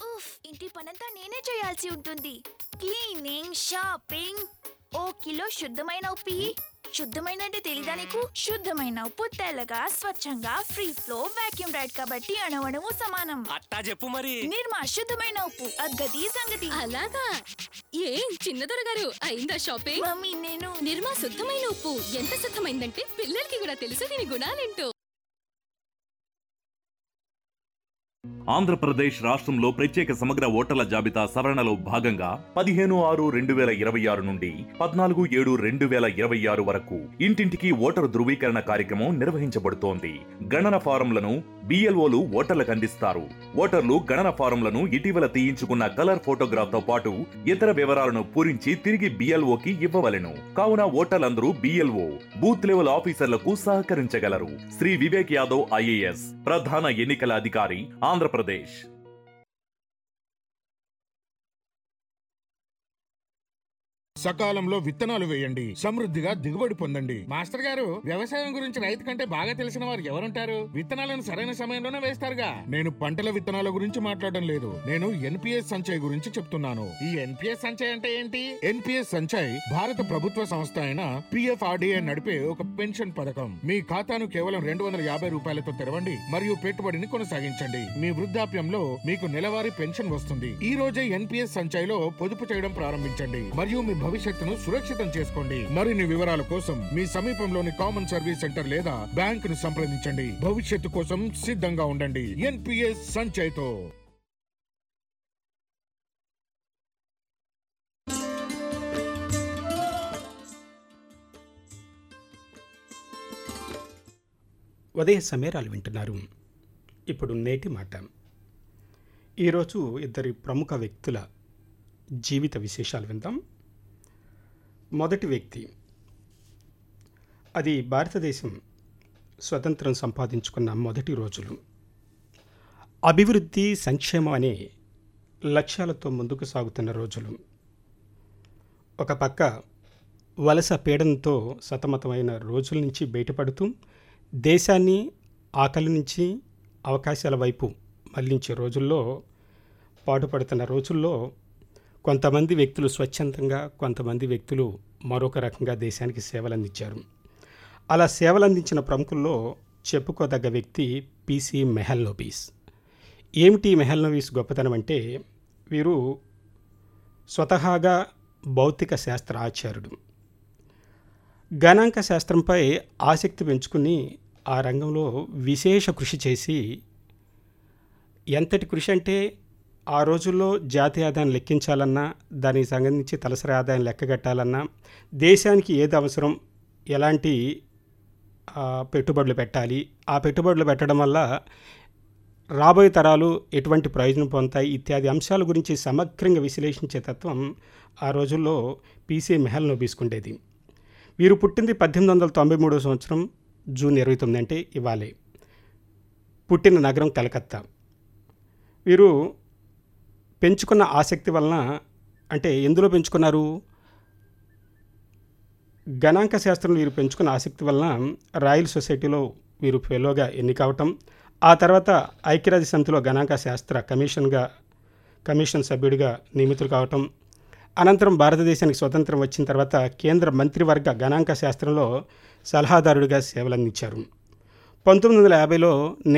ఉఫ్ ఇంటి పనంతా నేనే చేయాల్సి ఉంటుంది క్లీనింగ్ షాపింగ్ ఓ కిలో శుద్ధమైన ఉప్పు ఇయ్యి. శుద్ధమైన అంటే తెలీదా నీకు శుద్ధమైన ఉప్పు తెల్లగా స్వచ్ఛంగా ఫ్రీ ఫ్లో వాక్యూమ్ రైడ్ కాబట్టి అణవణము సమానం అట్టా చెప్పు మరి నిర్మా శుద్ధమైన ఉప్పు అగ్గది సంగతి అలాగా ఏం చిన్నదొర గారు అయిందా షాపింగ్ మమ్మీ నేను నిర్మా శుద్ధమైన ఉప్పు ఎంత శుద్ధమైందంటే పిల్లలకి కూడా తెలుసు దీని గుణాలేంటో ఆంధ్రప్రదేశ్ రాష్ట్రంలో ప్రత్యేక సమగ్ర ఓటర్ల జాబితా సవరణలో భాగంగా పదిహేను ఆరు రెండు వేల ఇరవై ఆరు నుండి పద్నాలుగు ఏడు రెండు వేల ఇరవై ఆరు వరకు ఇంటింటికి ఓటరు ధృవీకరణ కార్యక్రమం నిర్వహించబడుతోంది గణన ఫారంలను బిఎల్ఓలు ఓటర్లకు అందిస్తారు ఓటర్లు గణన ఫారంలను ఇటీవల తీయించుకున్న కలర్ ఫోటోగ్రాఫ్ తో పాటు ఇతర వివరాలను పూరించి తిరిగి బిఎల్ఓకి ఇవ్వవలెను కావున ఓటర్లందరూ బిఎల్ఓ బూత్ లెవెల్ ఆఫీసర్లకు సహకరించగలరు శ్రీ వివేక్ యాదవ్ ఐఏఎస్ ప్రధాన ఎన్నికల అధికారి ఆంధ్రప్రదేశ్ సకాలంలో విత్తనాలు వేయండి సమృద్ధిగా దిగుబడి పొందండి మాస్టర్ గారు వ్యవసాయం గురించి రైతు కంటే బాగా తెలిసిన వారు ఎవరుంటారు విత్తనాలను సరైన సమయంలోనే వేస్తారుగా నేను పంటల విత్తనాల గురించి మాట్లాడడం లేదు నేను ఎన్పిఎస్ సంచయ్ గురించి చెప్తున్నాను ఈ ఎన్పిఎస్ సంచయ్ అంటే ఏంటి ఎన్పిఎస్ సంచయ్ భారత ప్రభుత్వ సంస్థ అయిన పిఎఫ్ఆర్డిఏ నడిపే ఒక పెన్షన్ పథకం మీ ఖాతాను కేవలం రెండు వందల యాభై రూపాయలతో తెరవండి మరియు పెట్టుబడిని కొనసాగించండి మీ వృద్ధాప్యంలో మీకు నెలవారీ పెన్షన్ వస్తుంది ఈ రోజే ఎన్పిఎస్ సంచయ్లో పొదుపు చేయడం ప్రారంభించండి మరియు మీ భవిష్యత్తును సురక్షితం చేసుకోండి మరిన్ని వివరాల కోసం మీ సమీపంలోని కామన్ సర్వీస్ సెంటర్ లేదా బ్యాంక్ ను సంప్రదించండి భవిష్యత్తు కోసం సిద్ధంగా ఉండండి ఎన్పిఎస్ సంచయ్తో ఉదయ సమేరాలు వింటున్నారు ఇప్పుడు నేటి మాట ఈరోజు ఇద్దరి ప్రముఖ వ్యక్తుల జీవిత విశేషాలు విందాం మొదటి వ్యక్తి అది భారతదేశం స్వతంత్రం సంపాదించుకున్న మొదటి రోజులు అభివృద్ధి సంక్షేమం అనే లక్ష్యాలతో ముందుకు సాగుతున్న రోజులు ఒక పక్క వలస పీడనంతో సతమతమైన రోజుల నుంచి బయటపడుతూ దేశాన్ని ఆకలి నుంచి అవకాశాల వైపు మళ్లించే రోజుల్లో పాటుపడుతున్న రోజుల్లో కొంతమంది వ్యక్తులు స్వచ్ఛందంగా కొంతమంది వ్యక్తులు మరొక రకంగా దేశానికి సేవలు అందించారు అలా సేవలు అందించిన ప్రముఖుల్లో చెప్పుకోదగ్గ వ్యక్తి పీసీ మెహల్నోబీస్ ఏమిటి మెహల్నోబీస్ గొప్పతనం అంటే వీరు స్వతహాగా భౌతిక శాస్త్ర ఆచార్యుడు గణాంక శాస్త్రంపై ఆసక్తి పెంచుకుని ఆ రంగంలో విశేష కృషి చేసి ఎంతటి కృషి అంటే ఆ రోజుల్లో జాతీయ ఆదాయం లెక్కించాలన్నా దానికి సంబంధించి తలసరి ఆదాయం లెక్కగట్టాలన్నా దేశానికి ఏది అవసరం ఎలాంటి ఆ, పెట్టుబడులు పెట్టాలి ఆ పెట్టుబడులు పెట్టడం వల్ల రాబోయే తరాలు ఎటువంటి ప్రయోజనం పొందుతాయి ఇత్యాది అంశాల గురించి సమగ్రంగా విశ్లేషించే తత్వం ఆ రోజుల్లో పీసీ మెహల్ నోబీసుకుండేది వీరు పుట్టింది పద్దెనిమిది వందల తొంభై మూడో సంవత్సరం జూన్ ఇరవై తొమ్మిది అంటే ఇవాళే పుట్టిన నగరం కలకత్తా వీరు పెంచుకున్న ఆసక్తి వలన అంటే ఎందులో పెంచుకున్నారు గణాంక శాస్త్రంలో వీరు పెంచుకున్న ఆసక్తి వలన రాయల్ సొసైటీలో వీరు ఫెలోగా ఎన్నికవటం ఆ తర్వాత ఐక్యరాజ్య సమితిలో గణాంక శాస్త్ర కమిషన్గా కమిషన్ సభ్యుడిగా నియమితులు కావటం అనంతరం భారతదేశానికి స్వతంత్రం వచ్చిన తర్వాత కేంద్ర మంత్రివర్గ గణాంక శాస్త్రంలో సలహాదారుడిగా సేవలందించారు పంతొమ్మిది వందల యాభైలో